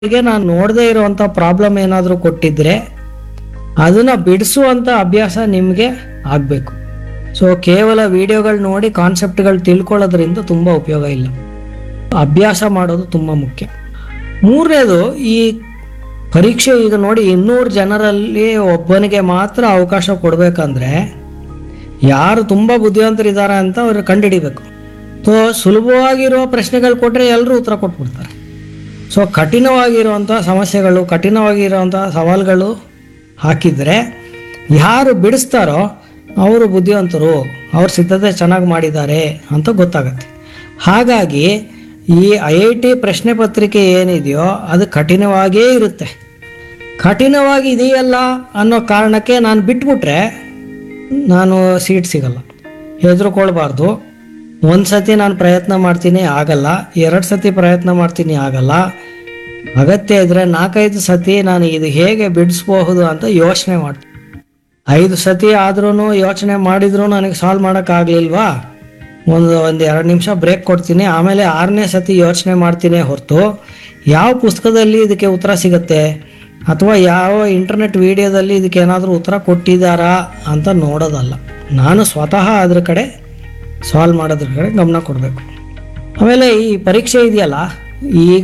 ಗೆ ನಾನು ನೋಡದೇ ಇರುವಂತ ಪ್ರಾಬ್ಲಮ್ ಏನಾದರೂ ಕೊಟ್ಟಿದ್ರೆ ಅದನ್ನ ಬಿಡಿಸುವಂತ ಅಭ್ಯಾಸ ನಿಮಗೆ ಆಗಬೇಕು ಸೊ ಕೇವಲ ವಿಡಿಯೋಗಳು ನೋಡಿ ಕಾನ್ಸೆಪ್ಟ್ಗಳು ತಿಳ್ಕೊಳ್ಳೋದ್ರಿಂದ ತುಂಬ ಉಪಯೋಗ ಇಲ್ಲ ಅಭ್ಯಾಸ ಮಾಡೋದು ತುಂಬ ಮುಖ್ಯ ಮೂರನೇದು ಈ ಪರೀಕ್ಷೆ ಈಗ ನೋಡಿ ಇನ್ನೂರು ಜನರಲ್ಲಿ ಒಬ್ಬನಿಗೆ ಮಾತ್ರ ಅವಕಾಶ ಕೊಡಬೇಕಂದ್ರೆ ಯಾರು ತುಂಬ ಬುದ್ಧಿವಂತರಿದ್ದಾರೆ ಅಂತ ಅವ್ರು ಕಂಡುಹಿಡಿಬೇಕು ಸೊ ಸುಲಭವಾಗಿರುವ ಪ್ರಶ್ನೆಗಳು ಕೊಟ್ಟರೆ ಎಲ್ಲರೂ ಉತ್ತರ ಕೊಟ್ಬಿಡ್ತಾರೆ ಸೊ ಕಠಿಣವಾಗಿರುವಂಥ ಸಮಸ್ಯೆಗಳು ಕಠಿಣವಾಗಿರುವಂಥ ಸವಾಲುಗಳು ಹಾಕಿದರೆ ಯಾರು ಬಿಡಿಸ್ತಾರೋ ಅವರು ಬುದ್ಧಿವಂತರು ಅವ್ರ ಸಿದ್ಧತೆ ಚೆನ್ನಾಗಿ ಮಾಡಿದ್ದಾರೆ ಅಂತ ಗೊತ್ತಾಗತ್ತೆ ಹಾಗಾಗಿ ಈ ಐ ಐ ಟಿ ಪ್ರಶ್ನೆ ಪತ್ರಿಕೆ ಏನಿದೆಯೋ ಅದು ಕಠಿಣವಾಗಿಯೇ ಇರುತ್ತೆ ಕಠಿಣವಾಗಿ ಇದೆಯಲ್ಲ ಅನ್ನೋ ಕಾರಣಕ್ಕೆ ನಾನು ಬಿಟ್ಬಿಟ್ರೆ ನಾನು ಸೀಟ್ ಸಿಗಲ್ಲ ಹೆದರ್ಕೊಳ್ಬಾರ್ದು ಒಂದು ಸತಿ ನಾನು ಪ್ರಯತ್ನ ಮಾಡ್ತೀನಿ ಆಗಲ್ಲ ಎರಡು ಸತಿ ಪ್ರಯತ್ನ ಮಾಡ್ತೀನಿ ಆಗಲ್ಲ ಅಗತ್ಯ ಇದ್ದರೆ ನಾಲ್ಕೈದು ಸತಿ ನಾನು ಇದು ಹೇಗೆ ಬಿಡಿಸ್ಬಹುದು ಅಂತ ಯೋಚನೆ ಮಾಡ್ತೀನಿ ಐದು ಸತಿ ಆದ್ರೂ ಯೋಚನೆ ಮಾಡಿದ್ರು ನನಗೆ ಸಾಲ್ವ್ ಮಾಡೋಕ್ಕಾಗಲಿಲ್ವಾ ಒಂದು ಒಂದು ಎರಡು ನಿಮಿಷ ಬ್ರೇಕ್ ಕೊಡ್ತೀನಿ ಆಮೇಲೆ ಆರನೇ ಸತಿ ಯೋಚನೆ ಮಾಡ್ತೀನಿ ಹೊರತು ಯಾವ ಪುಸ್ತಕದಲ್ಲಿ ಇದಕ್ಕೆ ಉತ್ತರ ಸಿಗುತ್ತೆ ಅಥವಾ ಯಾವ ಇಂಟರ್ನೆಟ್ ವಿಡಿಯೋದಲ್ಲಿ ಇದಕ್ಕೆ ಏನಾದರೂ ಉತ್ತರ ಕೊಟ್ಟಿದ್ದಾರಾ ಅಂತ ನೋಡೋದಲ್ಲ ನಾನು ಸ್ವತಃ ಅದ್ರ ಕಡೆ ಸಾಲ್ವ್ ಮಾಡೋದ್ರ ಕಡೆ ಗಮನ ಕೊಡಬೇಕು ಆಮೇಲೆ ಈ ಪರೀಕ್ಷೆ ಇದೆಯಲ್ಲ ಈಗ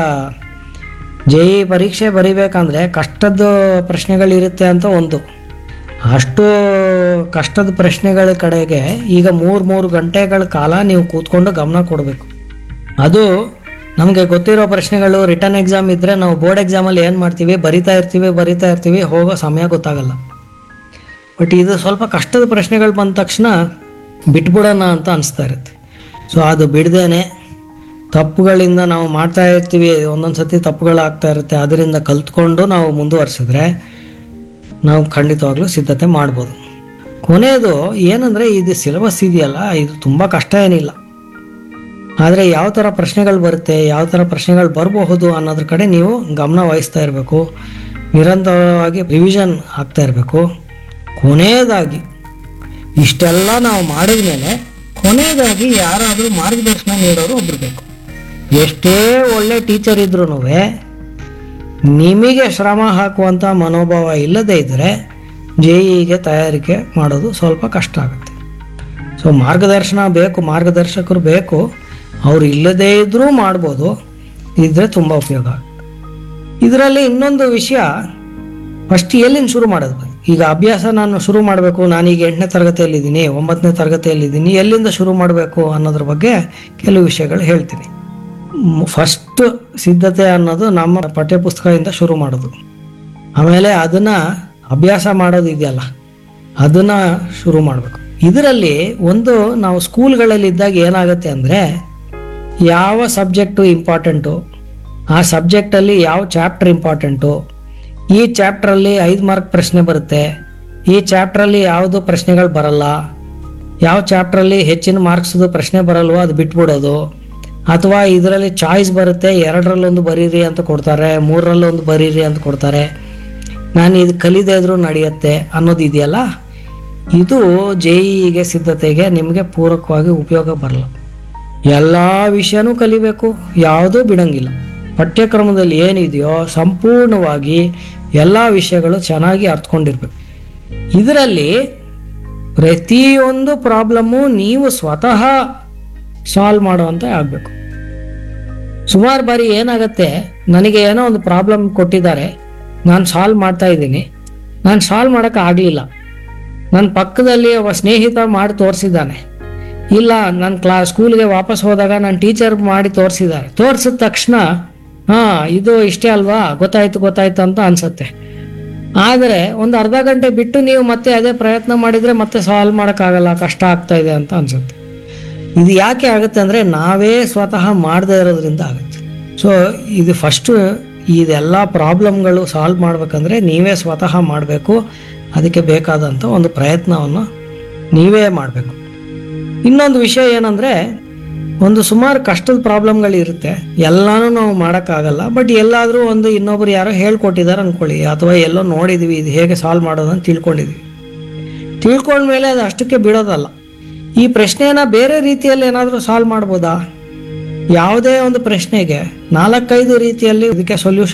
ಜೆ ಇ ಪರೀಕ್ಷೆ ಬರಿಬೇಕಂದ್ರೆ ಕಷ್ಟದ ಪ್ರಶ್ನೆಗಳಿರುತ್ತೆ ಅಂತ ಒಂದು ಅಷ್ಟು ಕಷ್ಟದ ಪ್ರಶ್ನೆಗಳ ಕಡೆಗೆ ಈಗ ಮೂರು ಮೂರು ಗಂಟೆಗಳ ಕಾಲ ನೀವು ಕೂತ್ಕೊಂಡು ಗಮನ ಕೊಡಬೇಕು ಅದು ನಮಗೆ ಗೊತ್ತಿರೋ ಪ್ರಶ್ನೆಗಳು ರಿಟರ್ನ್ ಎಕ್ಸಾಮ್ ಇದ್ದರೆ ನಾವು ಬೋರ್ಡ್ ಎಕ್ಸಾಮಲ್ಲಿ ಏನು ಮಾಡ್ತೀವಿ ಬರಿತಾ ಇರ್ತೀವಿ ಬರಿತಾ ಇರ್ತೀವಿ ಹೋಗೋ ಸಮಯ ಗೊತ್ತಾಗಲ್ಲ ಬಟ್ ಇದು ಸ್ವಲ್ಪ ಕಷ್ಟದ ಪ್ರಶ್ನೆಗಳು ಬಂದ ತಕ್ಷಣ ಬಿಟ್ಬಿಡೋಣ ಅಂತ ಅನಿಸ್ತಾ ಇರುತ್ತೆ ಸೊ ಅದು ಬಿಡದೇನೆ ತಪ್ಪುಗಳಿಂದ ನಾವು ಮಾಡ್ತಾ ಇರ್ತೀವಿ ಒಂದೊಂದು ಸತಿ ತಪ್ಪುಗಳಾಗ್ತಾ ಇರುತ್ತೆ ಅದರಿಂದ ಕಲ್ತ್ಕೊಂಡು ನಾವು ಮುಂದುವರ್ಸಿದ್ರೆ ನಾವು ಖಂಡಿತವಾಗ್ಲೂ ಸಿದ್ಧತೆ ಮಾಡ್ಬೋದು ಕೊನೆಯದು ಏನಂದರೆ ಇದು ಸಿಲೆಬಸ್ ಇದೆಯಲ್ಲ ಇದು ತುಂಬ ಕಷ್ಟ ಏನಿಲ್ಲ ಆದರೆ ಯಾವ ಥರ ಪ್ರಶ್ನೆಗಳು ಬರುತ್ತೆ ಯಾವ ಥರ ಪ್ರಶ್ನೆಗಳು ಬರಬಹುದು ಅನ್ನೋದ್ರ ಕಡೆ ನೀವು ಗಮನ ವಹಿಸ್ತಾ ಇರಬೇಕು ನಿರಂತರವಾಗಿ ರಿವಿಷನ್ ಆಗ್ತಾ ಇರಬೇಕು ಕೊನೆಯದಾಗಿ ಇಷ್ಟೆಲ್ಲ ನಾವು ಮಾಡಿದ್ಮೇಲೆ ಕೊನೆಯದಾಗಿ ಯಾರಾದರೂ ಮಾರ್ಗದರ್ಶನ ನೀಡೋರು ಒಬ್ರು ಬೇಕು ಎಷ್ಟೇ ಒಳ್ಳೆ ಟೀಚರ್ ಇದ್ರೂ ನಿಮಗೆ ಶ್ರಮ ಹಾಕುವಂಥ ಮನೋಭಾವ ಇಲ್ಲದೇ ಇದ್ದರೆ ಜೆ ಇಗೆ ತಯಾರಿಕೆ ಮಾಡೋದು ಸ್ವಲ್ಪ ಕಷ್ಟ ಆಗುತ್ತೆ ಸೊ ಮಾರ್ಗದರ್ಶನ ಬೇಕು ಮಾರ್ಗದರ್ಶಕರು ಬೇಕು ಅವ್ರು ಇಲ್ಲದೇ ಇದ್ದರೂ ಮಾಡ್ಬೋದು ಇದ್ರೆ ತುಂಬ ಉಪಯೋಗ ಇದರಲ್ಲಿ ಇನ್ನೊಂದು ವಿಷಯ ಫಸ್ಟ್ ಎಲ್ಲಿಂದ ಶುರು ಮಾಡೋದು ಈಗ ಅಭ್ಯಾಸ ನಾನು ಶುರು ಮಾಡಬೇಕು ನಾನೀಗ ಎಂಟನೇ ತರಗತಿಯಲ್ಲಿದ್ದೀನಿ ಒಂಬತ್ತನೇ ತರಗತಿಯಲ್ಲಿದ್ದೀನಿ ಎಲ್ಲಿಂದ ಶುರು ಮಾಡಬೇಕು ಅನ್ನೋದ್ರ ಬಗ್ಗೆ ಕೆಲವು ವಿಷಯಗಳು ಹೇಳ್ತೀನಿ ಫಸ್ಟ್ ಸಿದ್ಧತೆ ಅನ್ನೋದು ನಮ್ಮ ಪಠ್ಯಪುಸ್ತಕದಿಂದ ಶುರು ಮಾಡೋದು ಆಮೇಲೆ ಅದನ್ನ ಅಭ್ಯಾಸ ಮಾಡೋದು ಇದೆಯಲ್ಲ ಅದನ್ನ ಶುರು ಮಾಡಬೇಕು ಇದರಲ್ಲಿ ಒಂದು ನಾವು ಸ್ಕೂಲ್ಗಳಲ್ಲಿ ಇದ್ದಾಗ ಏನಾಗುತ್ತೆ ಅಂದರೆ ಯಾವ ಸಬ್ಜೆಕ್ಟು ಇಂಪಾರ್ಟೆಂಟು ಆ ಸಬ್ಜೆಕ್ಟಲ್ಲಿ ಯಾವ ಚಾಪ್ಟರ್ ಇಂಪಾರ್ಟೆಂಟು ಈ ಚಾಪ್ಟ್ರಲ್ಲಿ ಐದು ಮಾರ್ಕ್ ಪ್ರಶ್ನೆ ಬರುತ್ತೆ ಈ ಚಾಪ್ಟ್ರಲ್ಲಿ ಯಾವುದು ಪ್ರಶ್ನೆಗಳು ಬರಲ್ಲ ಯಾವ ಚಾಪ್ಟ್ರಲ್ಲಿ ಹೆಚ್ಚಿನ ಮಾರ್ಕ್ಸ್ದು ಪ್ರಶ್ನೆ ಬರಲ್ವೋ ಅದು ಬಿಟ್ಬಿಡೋದು ಅಥವಾ ಇದರಲ್ಲಿ ಚಾಯ್ಸ್ ಬರುತ್ತೆ ಎರಡರಲ್ಲೊಂದು ಬರೀರಿ ಅಂತ ಕೊಡ್ತಾರೆ ಮೂರರಲ್ಲೊಂದು ಬರೀರಿ ಅಂತ ಕೊಡ್ತಾರೆ ನಾನು ಇದು ಕಲಿದೇ ಇದ್ರೂ ನಡೆಯುತ್ತೆ ಅನ್ನೋದು ಇದೆಯಲ್ಲ ಇದು ಜೆ ಇಗೆ ಸಿದ್ಧತೆಗೆ ನಿಮಗೆ ಪೂರಕವಾಗಿ ಉಪಯೋಗ ಬರಲ್ಲ ಎಲ್ಲ ವಿಷಯನೂ ಕಲಿಬೇಕು ಯಾವುದೂ ಬಿಡಂಗಿಲ್ಲ ಪಠ್ಯಕ್ರಮದಲ್ಲಿ ಏನಿದೆಯೋ ಸಂಪೂರ್ಣವಾಗಿ ಎಲ್ಲ ವಿಷಯಗಳು ಚೆನ್ನಾಗಿ ಅರ್ಥಕೊಂಡಿರ್ಬೇಕು ಇದರಲ್ಲಿ ಪ್ರತಿಯೊಂದು ಪ್ರಾಬ್ಲಮ್ಮು ನೀವು ಸ್ವತಃ ಸಾಲ್ವ್ ಮಾಡುವಂತ ಆಗಬೇಕು ಸುಮಾರು ಬಾರಿ ಏನಾಗತ್ತೆ ನನಗೆ ಏನೋ ಒಂದು ಪ್ರಾಬ್ಲಮ್ ಕೊಟ್ಟಿದ್ದಾರೆ ನಾನು ಸಾಲ್ವ್ ಮಾಡ್ತಾ ಇದ್ದೀನಿ ನಾನು ಸಾಲ್ವ್ ಮಾಡೋಕೆ ಆಗಲಿಲ್ಲ ನನ್ನ ಪಕ್ಕದಲ್ಲಿ ಒಬ್ಬ ಸ್ನೇಹಿತ ಮಾಡಿ ತೋರಿಸಿದ್ದಾನೆ ಇಲ್ಲ ನನ್ನ ಕ್ಲಾ ಸ್ಕೂಲ್ಗೆ ವಾಪಸ್ ಹೋದಾಗ ನನ್ನ ಟೀಚರ್ ಮಾಡಿ ತೋರಿಸಿದ್ದಾರೆ ತೋರಿಸಿದ ತಕ್ಷಣ ಹಾಂ ಇದು ಇಷ್ಟೇ ಅಲ್ವಾ ಗೊತ್ತಾಯ್ತು ಗೊತ್ತಾಯ್ತು ಅಂತ ಅನ್ಸತ್ತೆ ಆದರೆ ಒಂದು ಅರ್ಧ ಗಂಟೆ ಬಿಟ್ಟು ನೀವು ಮತ್ತೆ ಅದೇ ಪ್ರಯತ್ನ ಮಾಡಿದರೆ ಮತ್ತೆ ಸಾಲ್ವ್ ಮಾಡೋಕ್ಕಾಗಲ್ಲ ಕಷ್ಟ ಆಗ್ತಾ ಇದೆ ಅಂತ ಅನ್ಸುತ್ತೆ ಇದು ಯಾಕೆ ಆಗುತ್ತೆ ಅಂದರೆ ನಾವೇ ಸ್ವತಃ ಮಾಡದೇ ಇರೋದ್ರಿಂದ ಆಗುತ್ತೆ ಸೊ ಇದು ಫಸ್ಟು ಇದೆಲ್ಲ ಪ್ರಾಬ್ಲಮ್ಗಳು ಸಾಲ್ವ್ ಮಾಡ್ಬೇಕಂದ್ರೆ ನೀವೇ ಸ್ವತಃ ಮಾಡಬೇಕು ಅದಕ್ಕೆ ಬೇಕಾದಂಥ ಒಂದು ಪ್ರಯತ್ನವನ್ನು ನೀವೇ ಮಾಡಬೇಕು ಇನ್ನೊಂದು ವಿಷಯ ಏನಂದರೆ ಒಂದು ಸುಮಾರು ಕಷ್ಟದ ಪ್ರಾಬ್ಲಮ್ಗಳು ಇರುತ್ತೆ ಎಲ್ಲನೂ ನಾವು ಮಾಡೋಕ್ಕಾಗಲ್ಲ ಬಟ್ ಎಲ್ಲಾದರೂ ಒಂದು ಇನ್ನೊಬ್ರು ಯಾರೋ ಹೇಳ್ಕೊಟ್ಟಿದ್ದಾರೆ ಅಂದ್ಕೊಳ್ಳಿ ಅಥವಾ ಎಲ್ಲೋ ನೋಡಿದ್ವಿ ಇದು ಹೇಗೆ ಸಾಲ್ವ್ ಮಾಡೋದು ಅಂತ ತಿಳ್ಕೊಂಡಿದ್ವಿ ತಿಳ್ಕೊಂಡ್ಮೇಲೆ ಅದು ಅಷ್ಟಕ್ಕೆ ಬಿಡೋದಲ್ಲ ಈ ಪ್ರಶ್ನೆನ ಬೇರೆ ರೀತಿಯಲ್ಲಿ ಏನಾದರೂ ಸಾಲ್ವ್ ಮಾಡ್ಬೋದಾ ಯಾವುದೇ ಒಂದು ಪ್ರಶ್ನೆಗೆ ನಾಲ್ಕೈದು ರೀತಿಯಲ್ಲಿ ಇದಕ್ಕೆ ಸೊಲ್ಯೂಷನ್